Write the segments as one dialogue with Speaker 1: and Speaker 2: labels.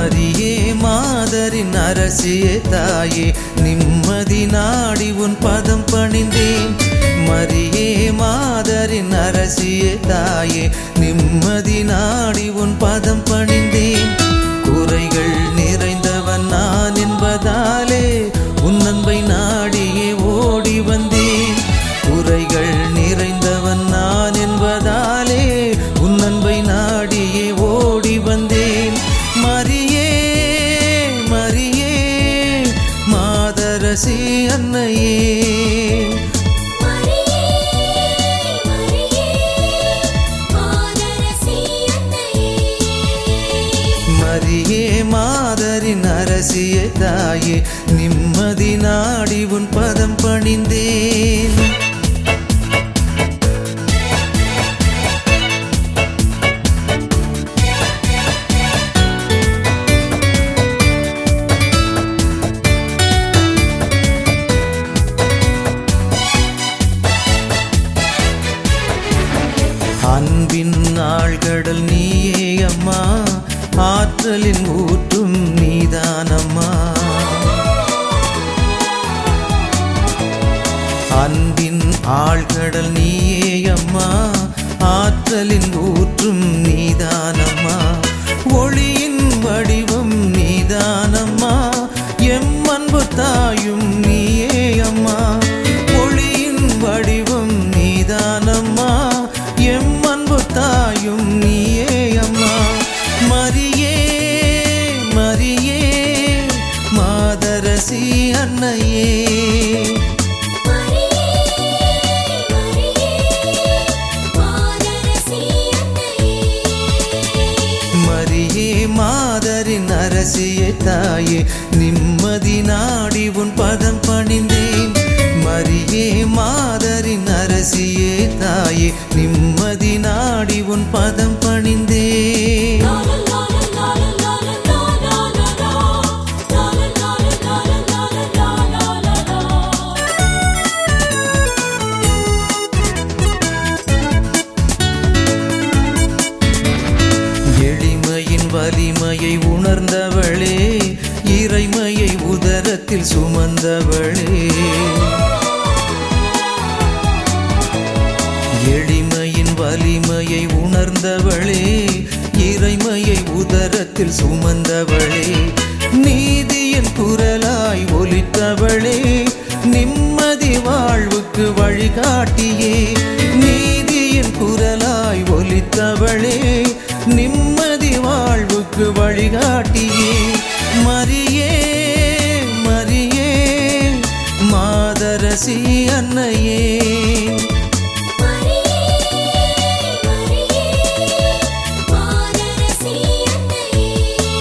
Speaker 1: மரியே மாதரின் அரசியே தாயே நிம்மதி நாடி உன் பதம் பணிந்தேன் மரியே மாதரின் அரசியே தாயே நிம்மதி நாடி உன் பதம் பணிந்தேன் குறைகள் நிறைந்தவன் நான் என்பதாலே உன் அன்பை நாடியே ஓடி வந்தேன் குறைகள் நிறைந்தவன் நான் என்பதாலே உன் அன்பை நாடியே ஓடி வந்தேன் மரியே மரியே மாதரசி அன்னையே
Speaker 2: மரியே மரியே மாதரசி அன்னையே
Speaker 1: மரியே மாதரின் அரசிய தாயே நிம்மதி நாடி உன் பதம் பணிந்தேன் அன்பின் ஆழ்கடல் நீயே அம்மா ஆற்றலின் ஊற்றும் நீதானம்மா அன்பின் ஆழ்கடல் நீயே அம்மா ஆற்றலின் ஊற்றும் நீதானம்மா ஒளியின் வடிவம் நீதானம்மா எம் அன்பு தாயும் நீயே அம்மா ஒளியின் வடிவம் நீதானம்மா எம் அன்பு தாயும் நீயே அம்மா மரியே மரியே மாதரசி அன்னையே
Speaker 2: மரியே மரியே மாதரசி அன்னையே
Speaker 1: மரியே மாதரின் அரசியே தாயே நிம்மதி நாடி உன் பதம் பணிந்தேன் மரியே மாதரின் அரசியே தாயே நிம்மதி நாடி உன் பதம் பணிந்தேன்
Speaker 2: லா லா லா லா லா லா லா லா லா லா லா லா லா லா லா
Speaker 1: எளிமையின் வலிமையை உணர்ந்தவளே இறைமையை உதரத்தில் சுமந்தவளே எளிமையின் வலிமையை உணர்ந்தவளே இறைமையை உதரத்தில் சுமந்தவளே நீதியின் குரலாய் ஒலித்தவளே நிம்மதி வாழ்வுக்கு வழிகாட்டியே நீதியின் குரலாய் ஒலித்தவளே நிம்மதி வாழ்வுக்கு வழிகாட்டியே மரியே மரியே மாதரசி அன்னையே
Speaker 2: மரியே மரியே மாதரசி அன்னையே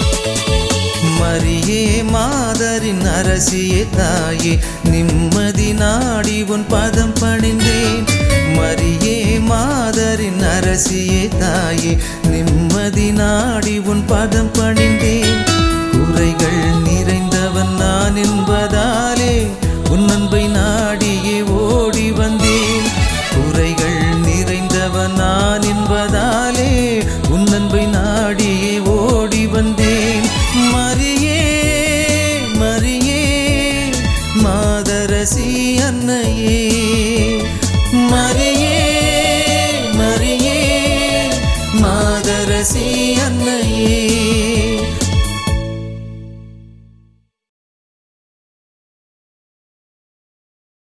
Speaker 1: மரியே மாதரின் அரசியே தாயே நிம்மதி நாடி உன் பதம் பணிந்தேன் மரியே மாதரின் அரசியே தாயே நிம்மதி நாடி உன் பதம் பணிந்தேன் குறைகள் நிறைந்தவன் நான் என்பதாலே உன் அன்பை நாடியே ஓடி வந்தேன் குறைகள் நிறைந்தவன் நான் என்பதாலே உன் அன்பை நாடியே ஓடி வந்தேன் மரியே மரியே மாதரசி அன்னையே மரியே மரியே மாதரசி அன்னையே